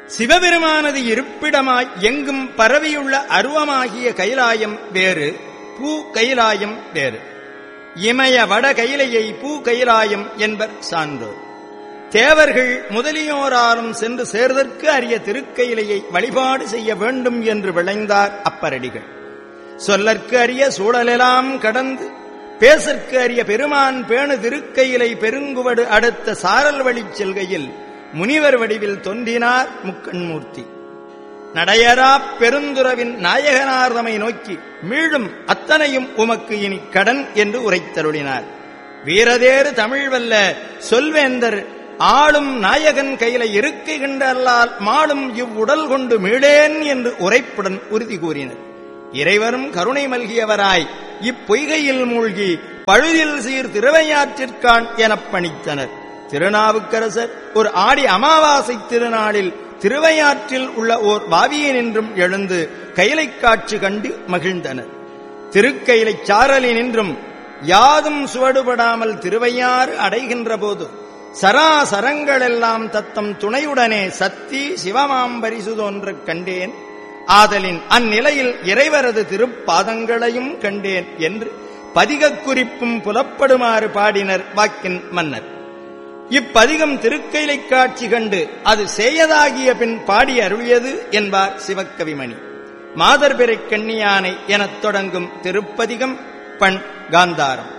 சிவபெருமானது இருப்பிடமாய் எங்கும் பரவியுள்ள அருவமாகிய கைலாயம் வேறு பூ கைலாயம் வேறு இமய வட கைலையை பூ கைலாயம் என்பர் சான்றோர் தேவர்கள் முதலியோராலும் சென்று சேர்தற்கு அரிய திருக்கையிலையை வழிபாடு செய்ய வேண்டும் என்று விளைந்தார் அப்பரடிகள் சொல்லற்கு அரிய சூழலெல்லாம் கடந்து பேசற்கு அரிய பெருமான் பேணு திருக்கையிலை பெருங்குவடு அடுத்த சாரல் வழிச் செல்கையில் முனிவர் வடிவில் தோன்றினார் முக்கண்மூர்த்தி நடையரா பெருந்துறவின் நாயகனார்தமை நோக்கி மீளும் அத்தனையும் உமக்கு இனி கடன் என்று உரைத்தருளினார் வீரதேறு தமிழ் வல்ல சொல்வேந்தர் ஆளும் நாயகன் கையில இருக்கைகின்றல்லால் மாளும் இவ்வுடல் கொண்டு மீளேன் என்று உரைப்புடன் உறுதி கூறினர் இறைவரும் கருணை மல்கியவராய் இப்பொய்கையில் மூழ்கி பழுதில் சீர் திருவையாற்றிற்கான் எனப் பணித்தனர் திருநாவுக்கரசர் ஒரு ஆடி அமாவாசை திருநாளில் திருவையாற்றில் உள்ள ஓர் வாவியினின்றும் எழுந்து கைலை காட்சி கண்டு மகிழ்ந்தனர் திருக்கைலை சாரலினின்றும் யாதும் சுவடுபடாமல் திருவையாறு அடைகின்ற போது சராசரங்களெல்லாம் தத்தம் துணையுடனே சத்தி சிவமாம்பரிசு தோன்றக் கண்டேன் ஆதலின் அந்நிலையில் இறைவரது திருப்பாதங்களையும் கண்டேன் என்று பதிகக் குறிப்பும் புலப்படுமாறு பாடினர் வாக்கின் மன்னர் இப்பதிகம் திருக்கைலை காட்சி கண்டு அது செய்யதாகிய பின் பாடி அருளியது என்பார் சிவக்கவிமணி மாதர்பிறை கண்ணியானை எனத் தொடங்கும் திருப்பதிகம் பண் காந்தாரம்